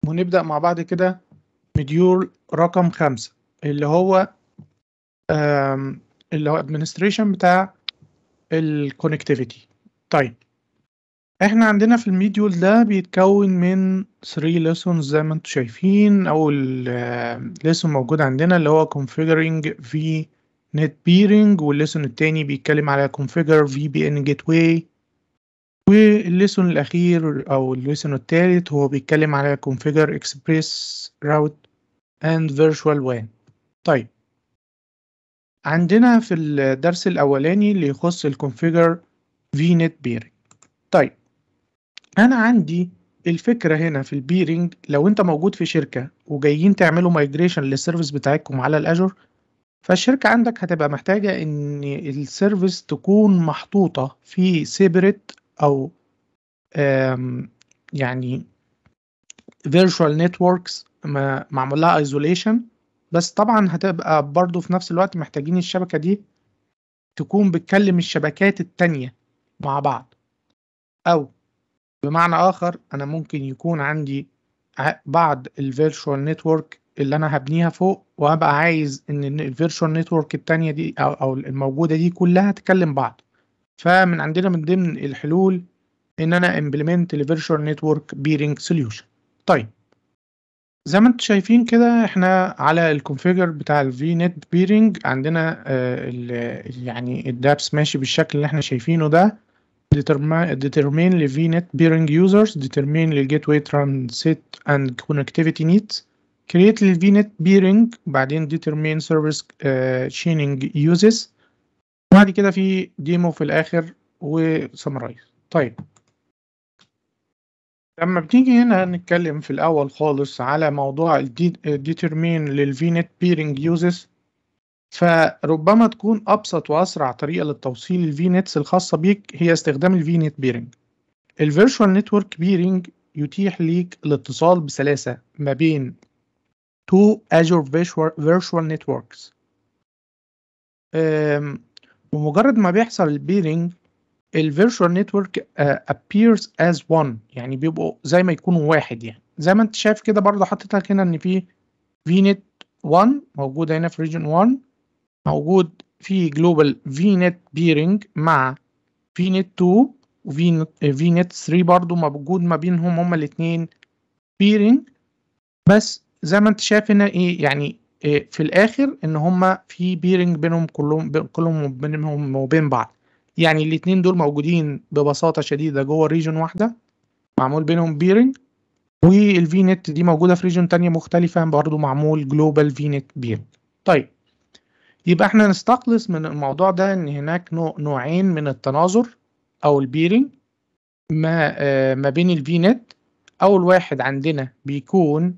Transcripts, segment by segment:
ونبدأ مع بعض كده مديول رقم خمسة اللي هو آم، اللي هو administration بتاع الكونكتيفيتي طيب احنا عندنا في المديول ده بيتكون من 3 lessons زي ما انتم شايفين اول lesson موجود عندنا اللي هو configuring v net peering والليسون التاني بيتكلم على configure VPN gateway والليسون الأخير أو الليسون التالت هو بيتكلم على configure express route and virtual WAN طيب عندنا في الدرس الأولاني اللي يخص الconfigure VNet peering طيب أنا عندي الفكرة هنا في البيرنج لو أنت موجود في شركة وجايين تعملوا مايجريشن للسيرفيس بتاعتكم على الأجر فالشركة عندك هتبقى محتاجة إن السيرفيس تكون محطوطة في سيبريت أو آم، يعني فيرتشوال نتوركس معمول لها ايزوليشن بس طبعا هتبقى برضو في نفس الوقت محتاجين الشبكة دي تكون بتكلم الشبكات التانية مع بعض أو بمعنى آخر أنا ممكن يكون عندي ع- بعض الفيرتشوال نتورك اللي أنا هبنيها فوق وأبقى عايز إن الفيرتشوال نتورك التانية دي أو أو الموجودة دي كلها تكلم بعض فمن عندنا من ضمن الحلول ان انا implement ال virtual network peering solution طيب زي ما انتم شايفين كده احنا على الكونفيجر بتاع ال VNet peering عندنا آه ال- يعني الدابس ماشي بالشكل اللي احنا شايفينه ده determine determine ل VNet peering users determine ل gateway transit and connectivity needs create ل VNet peering بعدين determine service آه chaining uses وبعد كده في ديمو في الاخر وسمرايز طيب لما بتيجي هنا نتكلم في الأول خالص على موضوع ال determine لل VNet peering uses فربما تكون أبسط وأسرع طريقة للتوصيل ال VNets الخاصة بيك هي استخدام ال VNet peering. ال Virtual Network Peering يتيح ليك الاتصال بسلاسة ما بين two Azure Virtual, virtual Networks. أم، ومجرد ما بيحصل البيرنج ال virtual network uh, appears as one يعني بيبقوا زي ما يكونوا واحد يعني زي ما انت شايف كده برضه حطيت لك هنا ان في VNet 1 موجودة هنا في region 1 موجود في global VNet peering مع VNet 2 و VNet 3 برضه موجود ما بينهم هما الاتنين peering بس زي ما انت شايف هنا ايه يعني إيه في الاخر ان هما في بيرنج بينهم كلهم بين- كلهم بينهم وبين بعض يعني الاتنين دول موجودين ببساطة شديدة جوه ريجن واحدة معمول بينهم بيرنج والفي نت دي موجودة في ريجن تانية مختلفة برضو معمول جلوبال في نت بيرنج طيب يبقى احنا نستخلص من الموضوع ده ان هناك نوع نوعين من التناظر او البيرنج ما آه ما بين الفي نت اول واحد عندنا بيكون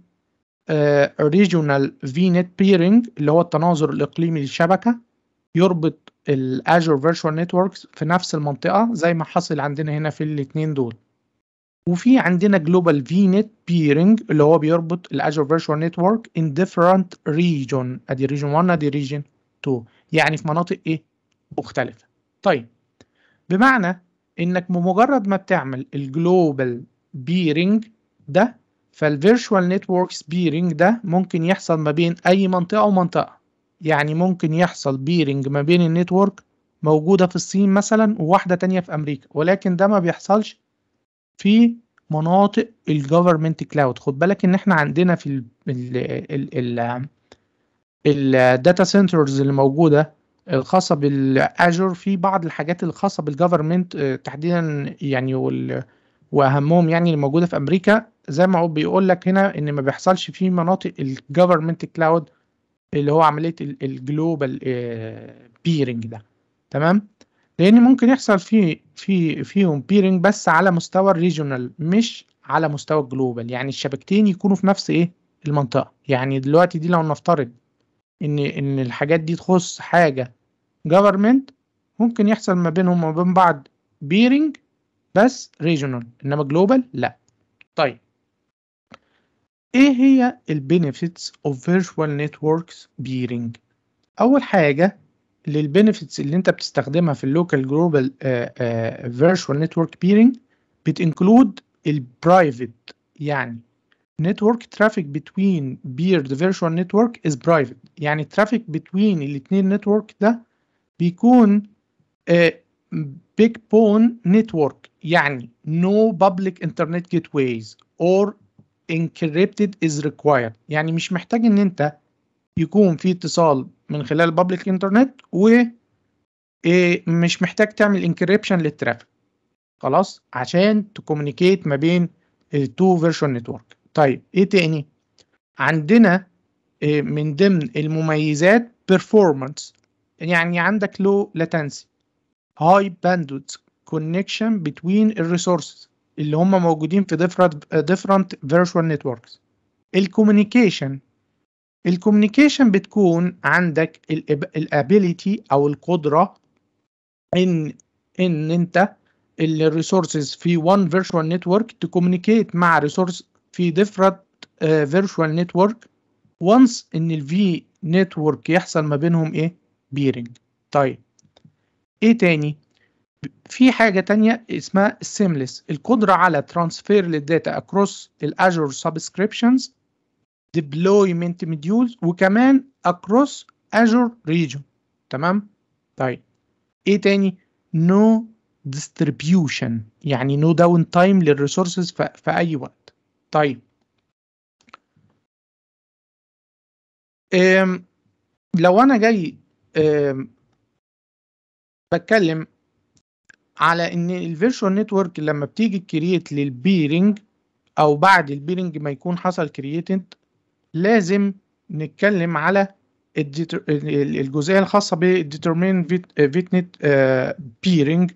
ريجونال في نت بيرنج اللي هو التناظر الاقليمي للشبكة يربط الاجور فيرتشوال نتوركس في نفس المنطقة زي ما حصل عندنا هنا في الاتنين دول وفي عندنا جلوبال في نت بيرنج اللي هو بيربط الاجور فيرتشوال نتورك in different region ادي region 1 ادي region 2 يعني في مناطق ايه مختلفة طيب بمعنى انك بمجرد ما بتعمل الجلوبال بيرنج ده فالفيرتشوال نتوركس بيرنج ده ممكن يحصل ما بين اي منطقة ومنطقة يعني ممكن يحصل بيرنج ما بين النتورك موجودة في الصين مثلا وواحدة تانية في أمريكا ولكن ده ما بيحصلش في مناطق الجوفرمنت كلاود خد بالك ان احنا عندنا في ال ال ال الداتا سنترز اللي موجودة الخاصة بالاجور في بعض الحاجات الخاصة بالجوفرمنت تحديدا يعني وال واهمهم يعني اللي موجودة في امريكا زي ما هو بيقول لك هنا ان ما بيحصلش في مناطق الجوفرمنت كلاود اللي هو عمليه الجلوبال بيرنج ده تمام لان ممكن يحصل في في فيهم بيرنج بس على مستوى الريجونال مش على مستوى الجلوبال يعني الشبكتين يكونوا في نفس ايه المنطقه يعني دلوقتي دي لو نفترض ان ان الحاجات دي تخص حاجه جفرمنت ممكن يحصل ما بينهم وما بين بعض بيرنج بس ريجونال انما جلوبال لا طيب ايه هي البينيفيتس اوف فيرتشوال نتوركس بيرنج اول حاجه للبينيفيتس اللي انت بتستخدمها في اللوكال جلوبال فيرتشوال نتورك بيرنج بتنكلود البرايفت يعني network traffic between peered virtual network is private يعني الترافيك between الاثنين نتورك ده بيكون backbone network يعني no public internet gateways or encrypted is required يعني مش محتاج ان انت يكون في اتصال من خلال public انترنت و مش محتاج تعمل انكريبشن للترافيك خلاص عشان تكومينيكيت ما بين التو فيرشوال نتورك طيب ايه تاني عندنا من ضمن المميزات performance يعني عندك low latency high bandwidth connection between الريسورسز اللي هم موجودين في different different virtual networks الكوميونيكيشن الكوميونيكيشن بتكون عندك الابيليتي او القدره ان ان انت الريسورسز في one virtual network تكوميونيكيت مع ريسورس في different uh, virtual network once ان ال V network يحصل ما بينهم ايه بيرنج طيب ايه تاني في حاجة تانية اسمها السيملس القدرة على ترانسفير للداتا across الأجور subscriptions deployment modules وكمان across Azure region تمام طيب ايه تاني no distribution يعني no down time للريسورسز في اي وقت طيب ام لو انا جاي بتكلم على ان الفيرتشوال نتورك لما بتيجي كرييت للبيرنج او بعد البيرنج ما يكون حصل كرييتد لازم نتكلم على الجزئيه الخاصه بالديترمين فيتنت بيرنج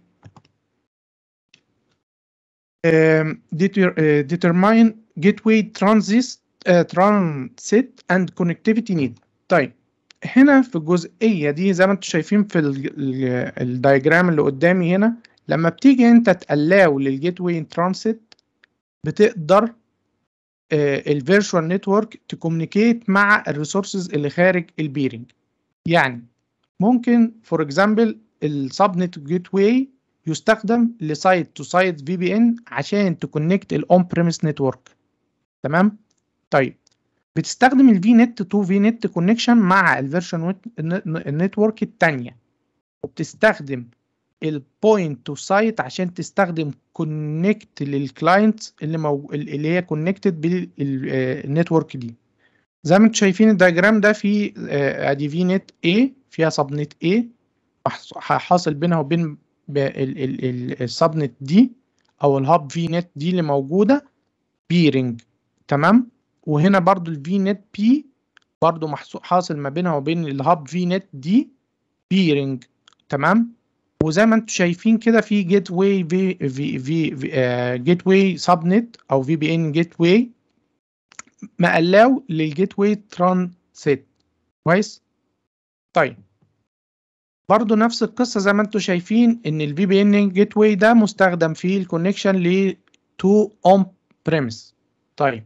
determine gateway transit transit and connectivity need طيب هنا في الجزئيه دي زي ما انتم شايفين في الدايجرام اللي قدامي هنا لما بتيجي انت تقلاو للجيت واي ترانسيت بتقدر الفيرتشوال نتورك تكومينيكيت مع الريسورسز اللي خارج البيرنج يعني ممكن فور اكزامبل السبنت جيت واي يستخدم لسايت تو سايت في بي ان عشان تكونكت الاون بريمس نتورك تمام طيب بتستخدم الفي نت تو في نت كونكشن مع الفيرجن النتورك الثانيه وبتستخدم البوينت تو سايت عشان تستخدم كونكت للكلاينت اللي مو... اللي هي كونكتد بالنتورك دي زي ما انتم شايفين الدياجرام ده في ادي في نت A فيها سب نت A حاصل بينها وبين السب نت دي او الهاب في نت دي اللي موجوده بيرنج تمام وهنا برضو الفي نت بي برضو حاصل ما بينها وبين الهاب في نت دي بيرنج تمام وزي ما انتم شايفين كده في جيت واي في في في, في جيت واي سب نت او في بي ان جيت واي مقلاو للجيت واي ترانسيت كويس طيب برضو نفس القصة زي ما انتم شايفين ان الفي بي ان جيت واي ده مستخدم في الكونكشن ل تو اون بريمس طيب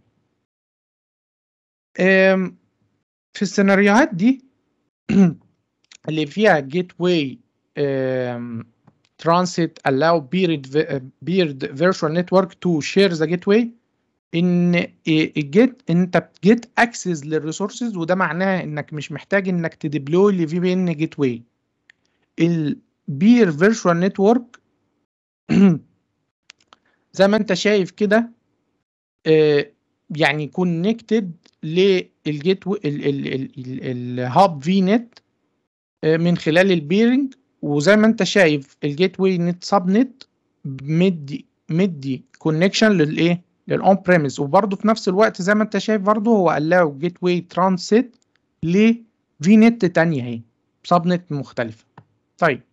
في السيناريوهات دي اللي فيها جيت واي transit allow peered peered virtual network to share the gateway ان الجيت انت بتجيت اكسس للريسورسز وده معناه انك مش محتاج انك تديبلوي لفي بي ان جيت واي البير فيرتشوال نتورك زي ما انت شايف كده يعني كونكتد للجيت الهاب في نت من خلال البيرنج وزي ما انت شايف الجيت واي نت سب نت مدي مدي كونكشن للايه للاون بريمس وبرده في نفس الوقت زي ما انت شايف برده هو قال جيت واي ترانسيت ل في نت تانية اهي سب نت مختلفة طيب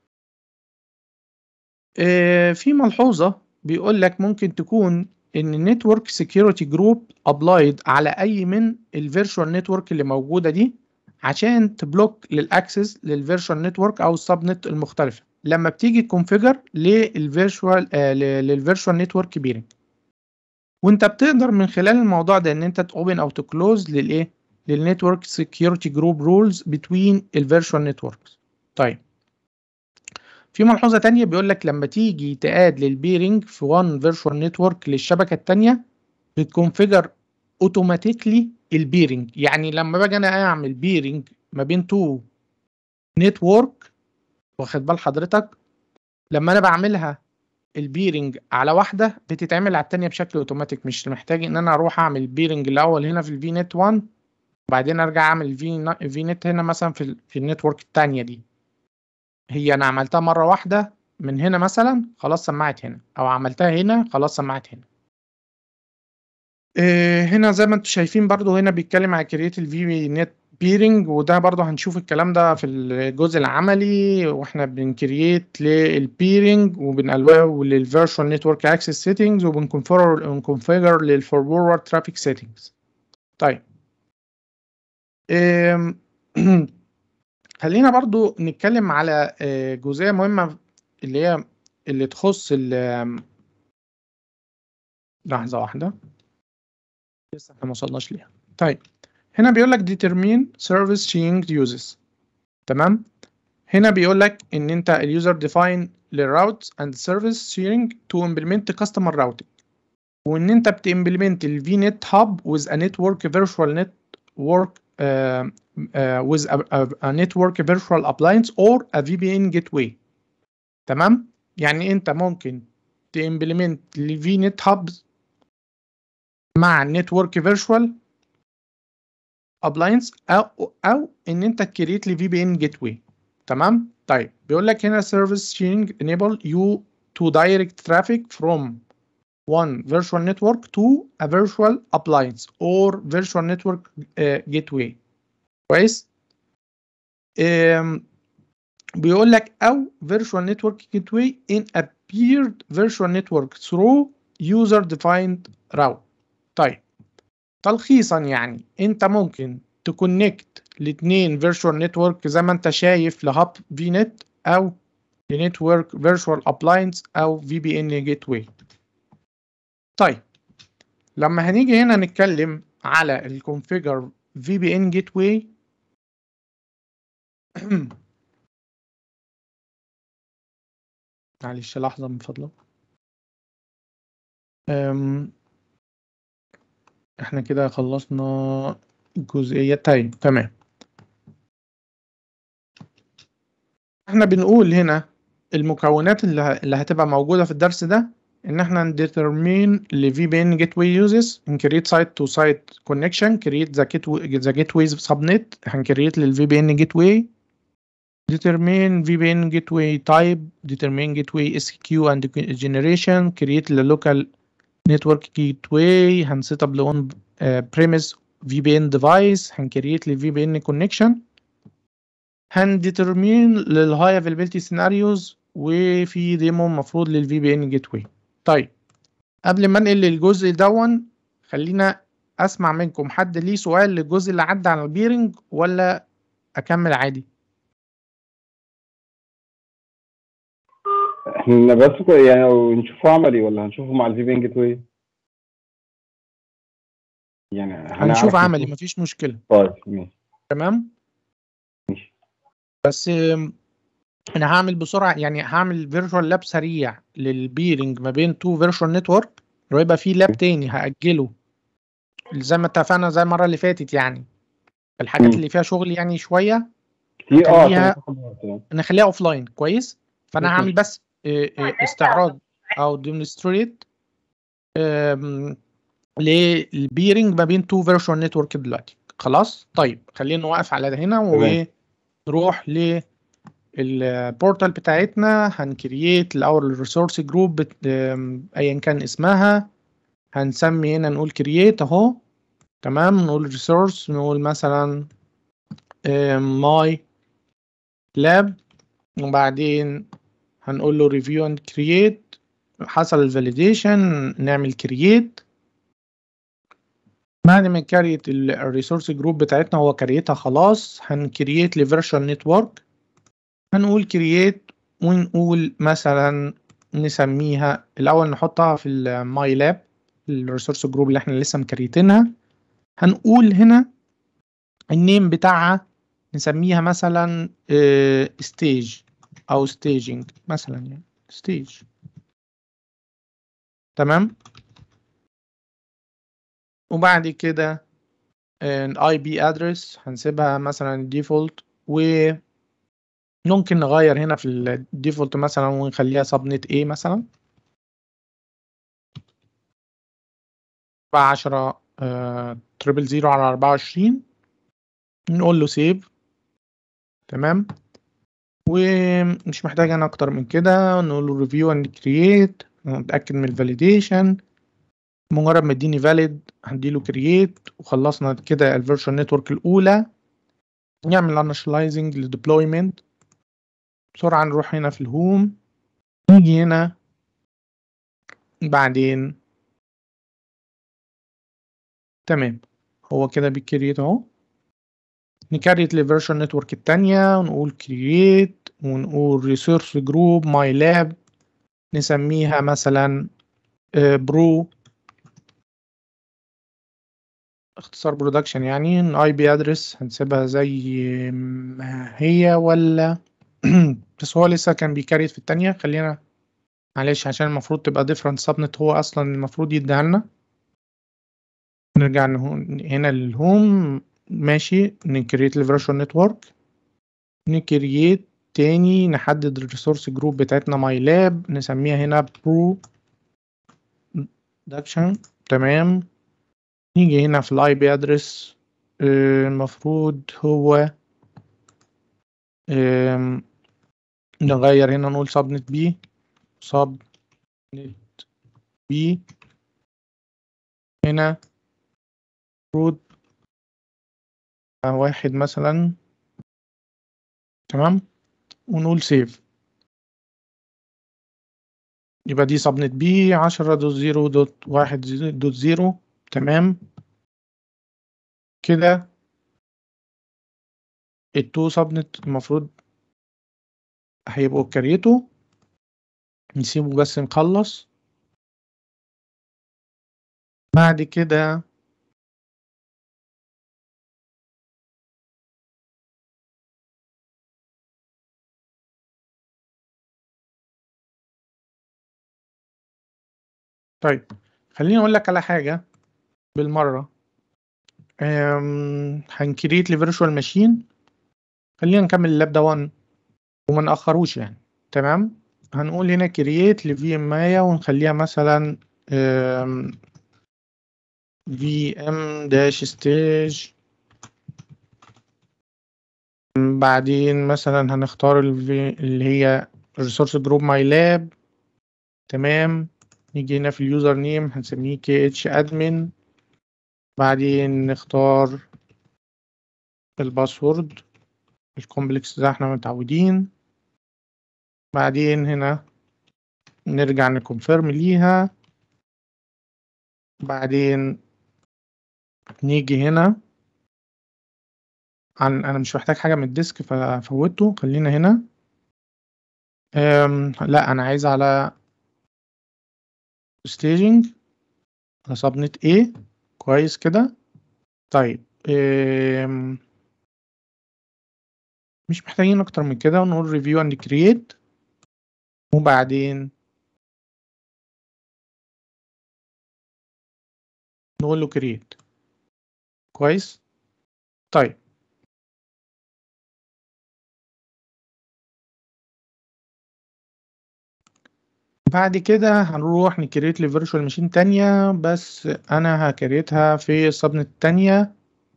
اه في ملحوظة بيقول لك ممكن تكون ان النتورك سكيورتي جروب ابلايد على اي من الفيرتشوال نتورك اللي موجودة دي عشان تبلوك للاكسس للفيرتشوال نتورك او السب نت المختلفه لما بتيجي تكونفيجر للفيرتشوال آه للفيرتشوال نتورك بيرنج وانت بتقدر من خلال الموضوع ده ان انت تاوبن او تكلوز للايه للنتورك سكيورتي جروب رولز بتوين الفيرتشوال نتوركس طيب في ملحوظه تانية بيقول لك لما تيجي تاد للبيرنج في وان فيرتشوال نتورك للشبكه التانية بتكونفيجر اوتوماتيكلي البيرنج يعني لما باجي انا اعمل بيرنج ما بين تو نتورك واخد بال حضرتك لما انا بعملها البيرنج على واحده بتتعمل على التانية بشكل اوتوماتيك مش محتاج ان انا اروح اعمل بيرنج الاول هنا في الفي نت 1 وبعدين ارجع اعمل في في نت هنا مثلا في ال- في النتورك التانية دي هي انا عملتها مره واحده من هنا مثلا خلاص سمعت هنا او عملتها هنا خلاص سمعت هنا آه، هنا زي ما انتم شايفين برضو هنا بيتكلم على كرييت الفي نت بيرنج وده برضو هنشوف الكلام ده في الجزء العملي واحنا بنكرييت للبيرنج وبنقلبه للفيرشوال نتورك اكسس سيتنجز وبنكونفيجر بنكونفيجر للفورورد ترافيك سيتنجز طيب آم، خلينا برضو نتكلم على آه، جزئية مهمة اللي هي اللي تخص ال آم، لحظة واحدة لسه احنا ما وصلناش ليها طيب هنا بيقول لك determine service sharing uses تمام هنا بيقول لك ان انت اليوزر define للراوتس and service sharing to implement customer routing وان انت بتimplement ال VNet hub with a network virtual network uh, uh, with a, a, a network virtual appliance or a VPN gateway تمام يعني انت ممكن تimplement ال VNet hubs مع النتورك فيرتشوال ابلاينس او او ان انت تكريت لي في بي ان جيت واي تمام طيب بيقول لك هنا service sharing enable you to direct traffic from one virtual network to a virtual appliance or virtual network uh, gateway كويس um, بيقول لك او virtual network gateway in a peered virtual network through user defined route طيب تلخيصا يعني انت ممكن تكونكت لاتنين فيرتشوال نتورك زي ما انت شايف لهاب في نت او لنتورك فيرتشوال ابلاينس او في بي ان جيت واي طيب لما هنيجي هنا نتكلم على الكونفيجر في بي ان جيت واي معلش لحظة من فضلك أم، احنا كده خلصنا الجزئية طيب تمام احنا بنقول هنا المكونات اللي, ه- اللي هتبقى موجودة في الدرس ده ان احنا نديترمين ل VPN gateway uses and create site to site connection create the gateway the gateways subnet هنكريت لل VPN gateway determine VPN gateway type determine gateway SQ and generation create the local network gateway هنسيت اب لون premise VPN device هنكريت ل VPN connection هنديترمين للهاي افيلابيلتي سيناريوز وفي ديمو المفروض للفي بي ان جيت واي طيب قبل ما انقل للجزء دون خلينا اسمع منكم حد ليه سؤال للجزء اللي عدى على البيرنج ولا اكمل عادي احنا بس كو- يعني لو نشوفه عملي ولا هنشوفه مع الفي بي ان جيت واي يعني هنعرف هنشوف عملي نشوف- مفيش مشكلة طيب ماشي تمام ماشي بس آم، انا هعمل بسرعة يعني هعمل فيرتشوال لاب سريع للبيرنج ما بين تو فيرتشوال نتورك ويبقى في لاب تاني هأجله زي ما اتفقنا زي المرة اللي فاتت يعني الحاجات مم. اللي فيها شغل يعني شوية كتير اه خليها- عشان تاخد وقت يعني. نخليها اوف لاين كويس فانا ماشي. هعمل بس آه، آه، استعراض او ديمونستريت للبيرنج ما بين تو فيرتشوال نتورك دلوقتي خلاص طيب خلينا نوقف على ده هنا تمام. ونروح للبورتال بتاعتنا هنكرييت الاول الريسورس جروب ايا كان اسمها هنسمي هنا نقول كرييت اهو تمام نقول ريسورس نقول مثلا ماي لاب وبعدين هنقول له review and create حصل الفاليديشن نعمل create بعد ما كريت الريسورس جروب بتاعتنا هو كريتها خلاص هنكريت لفيرشوال نتورك هنقول create ونقول مثلا نسميها الاول نحطها في الماي لاب الريسورس جروب اللي احنا لسه مكريتينها هنقول هنا النيم بتاعها نسميها مثلا ستيج او staging مثلا يعني stage تمام وبعد كده الاي بي ادرس هنسيبها مثلا ديفولت وممكن نغير هنا في الديفولت مثلا ونخليها سبنت A مثلا بعشرة تريبل زيرو على أربعة وعشرين نقول له سيف تمام ومش محتاج أنا أكتر من كده نقول له ريفيو اند كرييت نتأكد من الفاليديشن مجرد ما اديني فاليد هنديله كرييت وخلصنا كده الفيرشن نتورك الأولى نعمل انشلايزنج للديبلويمنت بسرعة نروح هنا في الهوم نيجي هنا بعدين تمام هو كده بيكريت اهو نكريت للفيرشن نتورك التانية ونقول كرييت ونقول ريسورس جروب ماي لاب نسميها مثلا برو اختصار برودكشن يعني الاي بي ادرس هنسيبها زي ما هي ولا بس هو لسه كان بيكريت في التانية خلينا معلش عشان المفروض تبقى ديفرنت سبنت هو اصلا المفروض يديها لنا نرجع هنا للهوم ماشي نكريت الفيرشن نتورك نكريت تاني نحدد الريسورس جروب بتاعتنا ماي لاب نسميها هنا برو دكشن تمام نيجي هنا في الاي بي ادرس المفروض هو نغير هنا نقول سبنت بي سب نت بي هنا المفروض واحد مثلا تمام ونقول سيف يبقى دي سبنت بي عشرة دوت زيرو دوت واحد دوت زيرو تمام كده التو سبنت المفروض هيبقوا كريتو نسيبه بس نخلص بعد كده طيب خليني اقول لك على حاجه بالمره هنكريت لفيرتشوال ماشين خلينا نكمل اللاب ده 1 وما ناخروش يعني تمام هنقول هنا كرييت لفي ام مايا ونخليها مثلا في ام داش ستيج بعدين مثلا هنختار اللي هي ريسورس جروب ماي لاب تمام نيجي هنا في اليوزر نيم هنسميه كي اتش ادمن بعدين نختار الباسورد الكومبلكس ده احنا متعودين بعدين هنا نرجع نكونفيرم ليها بعدين نيجي هنا عن انا مش محتاج حاجه من الديسك ففوته خلينا هنا لا انا عايز على staging على سبنت A كويس كده طيب مش محتاجين اكتر من كده ونقول review and create وبعدين نقول له create كويس طيب بعد كده هنروح نكريت لي فيرتشوال ماشين تانية بس انا هكريتها في السبنت التانية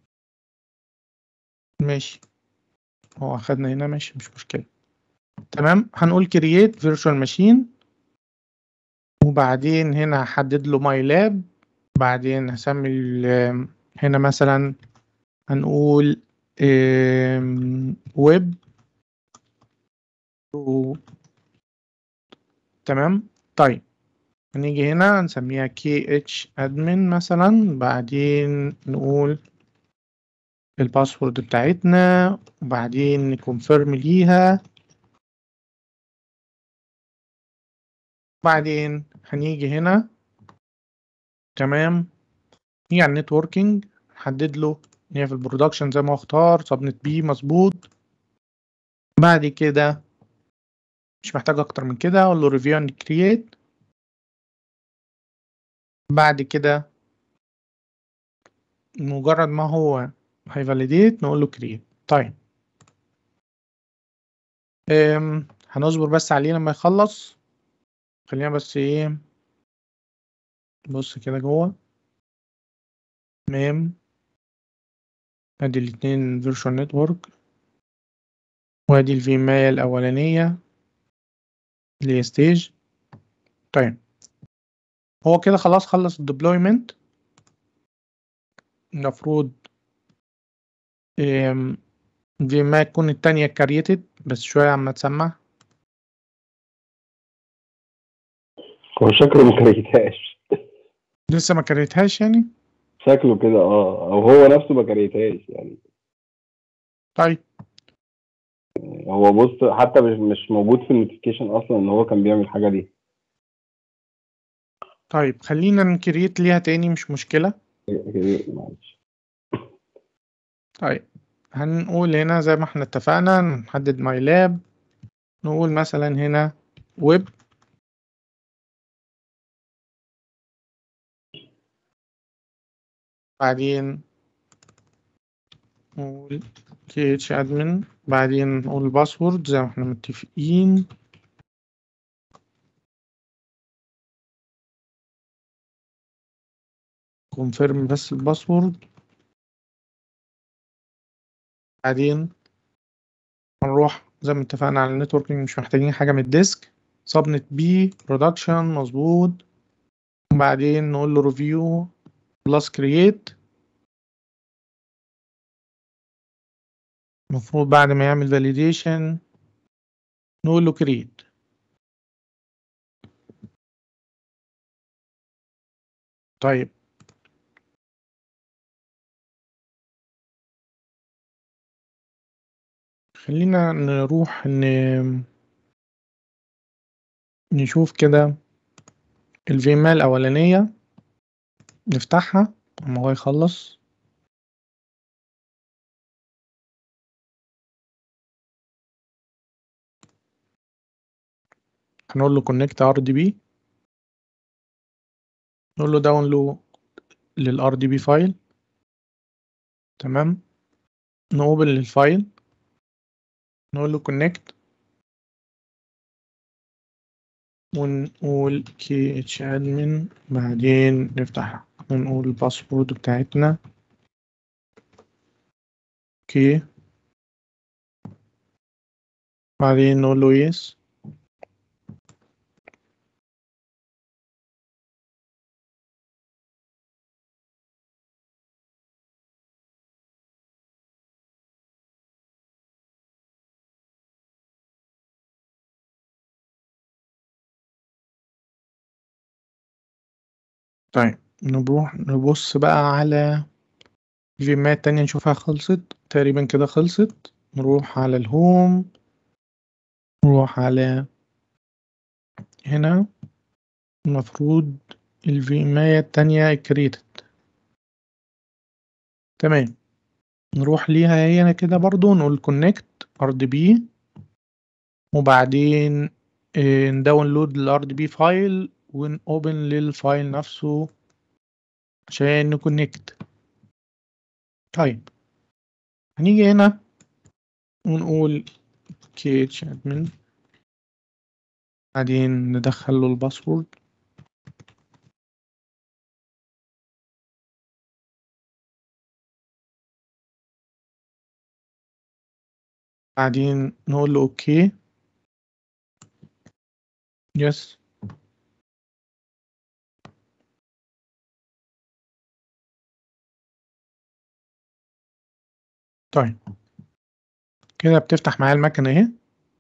ماشي هو اخدنا هنا ماشي مش مشكلة تمام هنقول كرييت فيرتشوال ماشين وبعدين هنا هحدد له ماي لاب بعدين هسمي هنا مثلا هنقول ويب تمام طيب هنيجي هنا نسميها كي اتش ادمن مثلا بعدين نقول الباسورد بتاعتنا وبعدين نكونفيرم ليها بعدين هنيجي هنا تمام هي على النتوركينج نحدد له ان هي في البرودكشن زي ما هو اختار سبنت بي مظبوط بعد كده مش محتاج اكتر من كده اقول له ريفيو اند كرييت بعد كده مجرد ما هو هيفاليديت نقول له كريت طيب أم، هنصبر بس عليه لما يخلص خلينا بس ايه بص كده جوه تمام ادي الاتنين فيرشوال نتورك وادي الفي مايا الاولانيه اللي هي ستيج طيب هو كده خلاص خلص الديبلويمنت المفروض في ما تكون التانية كريتد بس شوية عما تسمع هو شكله ما كريتهاش لسه ما كريتهاش يعني شكله كده اه او هو نفسه ما كريتهاش يعني طيب هو بص حتى مش مش موجود في النوتيفيكيشن اصلا ان هو كان بيعمل الحاجه دي طيب خلينا نكريت ليها تاني مش مشكلة معلش طيب هنقول هنا زي ما احنا اتفقنا نحدد ماي لاب نقول مثلا هنا ويب بعدين نقول كيتش ادمن بعدين نقول الباسورد زي ما احنا متفقين كونفيرم بس الباسورد بعدين هنروح زي ما اتفقنا على النتوركينج مش محتاجين حاجة من الديسك سبنت بي برودكشن مظبوط وبعدين نقول له ريفيو بلس كرييت المفروض بعد ما يعمل فاليديشن نقول له كرييت طيب خلينا نروح ن... نشوف كده الفيمال الأولانية نفتحها اما هو يخلص هنقول له كونكت ار دي بي نقول له داونلود للار دي بي فايل تمام نوبن للفايل نقول له كونكت ونقول كي اتش ادمن بعدين نفتح ونقول الباسورد بتاعتنا اوكي بعدين نقول له يس طيب نروح نبص بقى على الفيمات التانية نشوفها خلصت تقريبا كده خلصت نروح على الهوم نروح على هنا المفروض الفيماية التانية كريتد تمام نروح ليها هنا كده برضو نقول كونكت ار دي بي وبعدين نداونلود الار دي بي فايل ونوبن للفايل نفسه عشان نكونكت طيب هنيجي هنا ونقول كيتش ادمن بعدين ندخل له الباسورد بعدين نقول له اوكي يس طيب كده بتفتح معايا المكنة اهي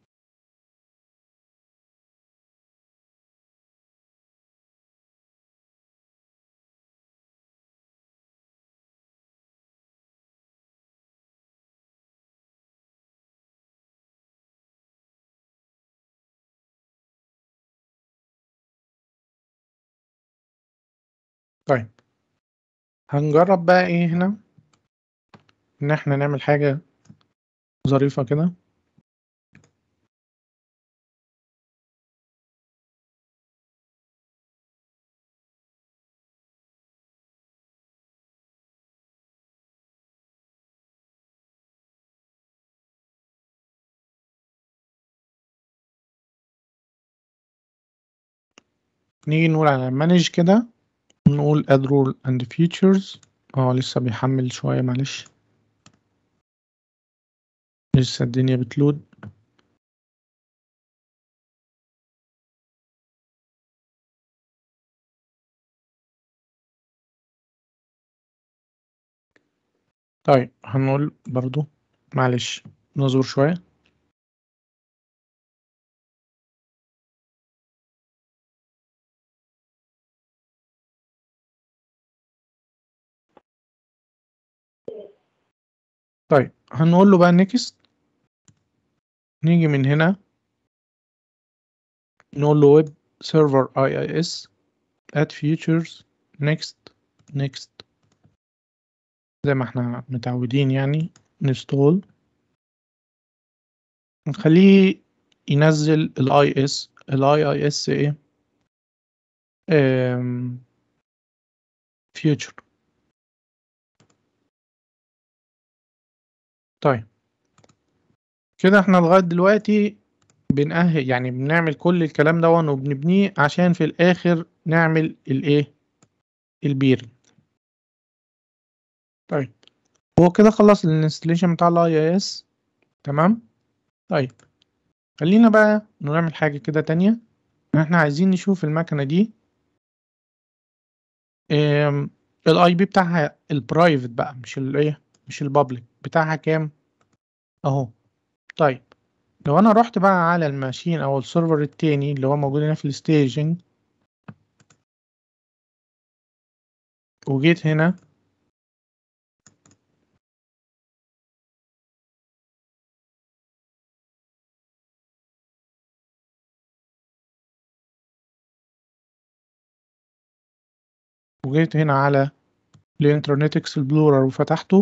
طيب هنجرب بقى ايه هنا ان احنا نعمل حاجة ظريفة كده نيجي نقول على مانج كده نقول add rule and features اه لسه بيحمل شوية معلش لسه الدنيا بتلود طيب هنقول برضو معلش نصبر شوية طيب هنقول له بقى next نيجي من هنا نقول له web server IIS add features next next زي ما احنا متعودين يعني نستول نخليه ينزل ال IS ال IIS ايه ام future طيب كده احنا لغاية دلوقتي بنأهل يعني بنعمل كل الكلام ده وبنبنيه عشان في الآخر نعمل الايه البيرنج طيب هو كده خلص الانستليشن بتاع الاي اس تمام طيب خلينا بقى نعمل حاجة كده تانية احنا عايزين نشوف المكنة دي الاي بي بتاعها البرايفت بقى مش الايه مش البابليك بتاعها كام اهو طيب لو انا رحت بقى على الماشين او السيرفر التاني اللي هو موجود هنا في الستيجنج وجيت هنا وجيت هنا على الانترنت اكسبلورر وفتحته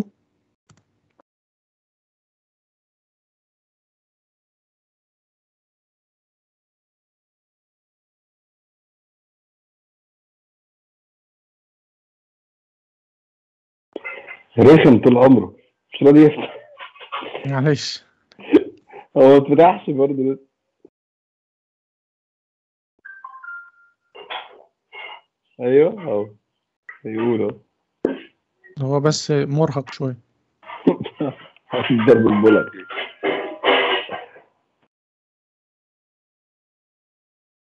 رخم طول عمره مش راضي يفتح معلش هو ما اتفتحش برضه لسه ايوه اهو يقول اهو هو بس مرهق شوية ضرب البولر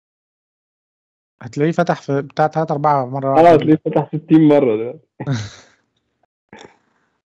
هتلاقيه فتح في بتاع تلاتة أربعة مرة اه واحدة هتلاقيه فتح 60 مره ده